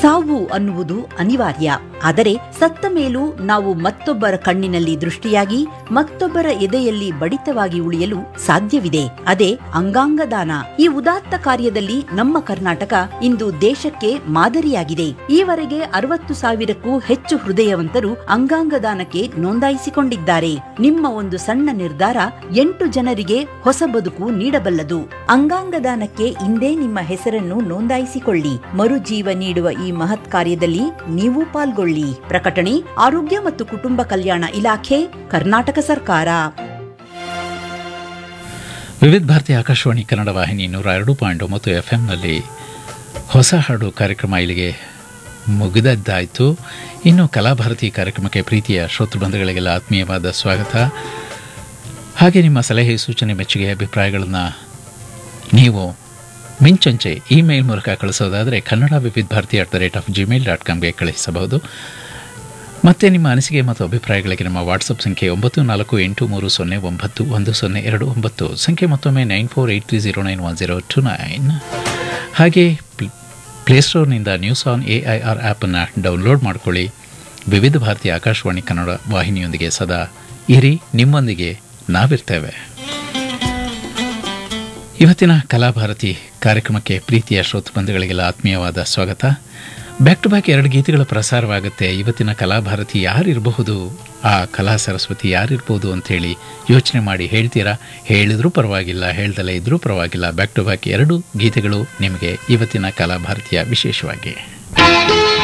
ಸಾವು ಅನ್ನುವುದು ಅನಿವಾರ್ಯ ಆದರೆ ಸತ್ತ ಮೇಲೂ ನಾವು ಮತ್ತೊಬ್ಬರ ಕಣ್ಣಿನಲ್ಲಿ ದೃಷ್ಟಿಯಾಗಿ ಮತ್ತೊಬ್ಬರ ಎದೆಯಲ್ಲಿ ಬಡಿತವಾಗಿ ಉಳಿಯಲು ಸಾಧ್ಯವಿದೆ ಅದೇ ಅಂಗಾಂಗ ದಾನ ಈ ಉದಾತ್ತ ಕಾರ್ಯದಲ್ಲಿ ನಮ್ಮ ಕರ್ನಾಟಕ ಇಂದು ದೇಶಕ್ಕೆ ಮಾದರಿಯಾಗಿದೆ ಈವರೆಗೆ ಅರವತ್ತು ಸಾವಿರಕ್ಕೂ ಹೆಚ್ಚು ಹೃದಯವಂತರು ಅಂಗಾಂಗ ದಾನಕ್ಕೆ ನೋಂದಾಯಿಸಿಕೊಂಡಿದ್ದಾರೆ ನಿಮ್ಮ ಒಂದು ಸಣ್ಣ ನಿರ್ಧಾರ ಎಂಟು ಜನರಿಗೆ ಹೊಸ ಬದುಕು ನೀಡಬಲ್ಲದು ಅಂಗಾಂಗ ದಾನಕ್ಕೆ ಇಂದೇ ನಿಮ್ಮ ಹೆಸರನ್ನು ನೋಂದಾಯಿಸಿಕೊಳ್ಳಿ ಮರುಜೀವ ನೀಡುವ ಈ ಮಹತ್ ಕಾರ್ಯದಲ್ಲಿ ನೀವು ಪಾಲ್ಗೊಳ್ಳಿ ಪ್ರಕಟಣೆ ಆರೋಗ್ಯ ಮತ್ತು ಕುಟುಂಬ ಕಲ್ಯಾಣ ಇಲಾಖೆ ಕರ್ನಾಟಕ ಸರ್ಕಾರ ವಿವಿಧ ಭಾರತಿ ಆಕಾಶವಾಣಿ ಕನ್ನಡ ವಾಹಿನಿ ನೂರ ಎರಡು ಪಾಯಿಂಟ್ ಒಂಬತ್ತು ಎಫ್ ಎಂನಲ್ಲಿ ಹೊಸ ಹಾಡು ಕಾರ್ಯಕ್ರಮ ಇಲ್ಲಿಗೆ ಮುಗಿದದ್ದಾಯಿತು ಇನ್ನು ಕಲಾಭಾರತಿ ಕಾರ್ಯಕ್ರಮಕ್ಕೆ ಪ್ರೀತಿಯ ಶ್ರೋತೃಬಂಧುಗಳಿಗೆಲ್ಲ ಆತ್ಮೀಯವಾದ ಸ್ವಾಗತ ಹಾಗೆ ನಿಮ್ಮ ಸಲಹೆ ಸೂಚನೆ ಮೆಚ್ಚುಗೆ ಅಭಿಪ್ರಾಯಗಳನ್ನು ನೀವು ಮಿಂಚಂಚೆ ಇಮೇಲ್ ಮೂಲಕ ಕಳಿಸೋದಾದರೆ Kannada Vividh Bharati at the rate of Gmail dot ಕಾಮ್ಗೆ ಕಳಿಸಬಹುದು ಮತ್ತೆ ನಿಮ್ಮ ಅನಿಸಿಕೆ ಮತ್ತು ಅಭಿಪ್ರಾಯಗಳಿಗೆ ನಮ್ಮ ವಾಟ್ಸಪ್ ಸಂಖ್ಯೆ ಒಂಬತ್ತು ನಾಲ್ಕು ಎಂಟು ಮೂರು ಸೊನ್ನೆ ಒಂಬತ್ತು ಒಂದು ಸೊನ್ನೆ ಎರಡು ಒಂಬತ್ತು ಸಂಖ್ಯೆ ಮತ್ತೊಮ್ಮೆ nine four eight three zero nine one zero two nine ಹಾಗೆ ಪ್ಲೇಸ್ಟೋರ್ನಿಂದ news on A I R ಆ್ಯಪನ್ನು ಡೌನ್ಲೋಡ್ ಮಾಡಿಕೊಳ್ಳಿ ವಿವಿಧ ಭಾರತಿ ಆಕಾಶವಾಣಿ ಕನ್ನಡ ವಾಹಿನಿಯೊಂದಿಗೆ ಸದಾ ಇರಿ ನಿಮ್ಮೊಂದಿಗೆ ನಾವಿರ್ತೇವೆ ಇವತ್ತಿನ ಕಲಾಭಾರತಿ ಕಾರ್ಯಕ್ರಮಕ್ಕೆ ಪ್ರೀತಿಯ ಶ್ರೋತೃಬಂಧುಗಳಿಗೆಲ್ಲ ಆತ್ಮೀಯವಾದ ಸ್ವಾಗತ ಬ್ಯಾಕ್ ಟು ಬ್ಯಾಕ್ ಎರಡು ಗೀತೆಗಳ ಪ್ರಸಾರವಾಗುತ್ತೆ ಇವತ್ತಿನ ಕಲಾಭಾರತಿ ಯಾರಿರಬಹುದು ಆ ಕಲಾ ಸರಸ್ವತಿ ಯಾರಿರ್ಬೋದು ಅಂಥೇಳಿ ಯೋಚನೆ ಮಾಡಿ ಹೇಳ್ತೀರಾ ಹೇಳಿದ್ರೂ ಪರವಾಗಿಲ್ಲ ಹೇಳ್ದಲೇ ಇದ್ರೂ ಪರವಾಗಿಲ್ಲ ಬ್ಯಾಕ್ ಟು ಬ್ಯಾಕ್ ಎರಡು ಗೀತೆಗಳು ನಿಮಗೆ ಇವತ್ತಿನ ಕಲಾಭಾರತಿಯ ವಿಶೇಷವಾಗಿ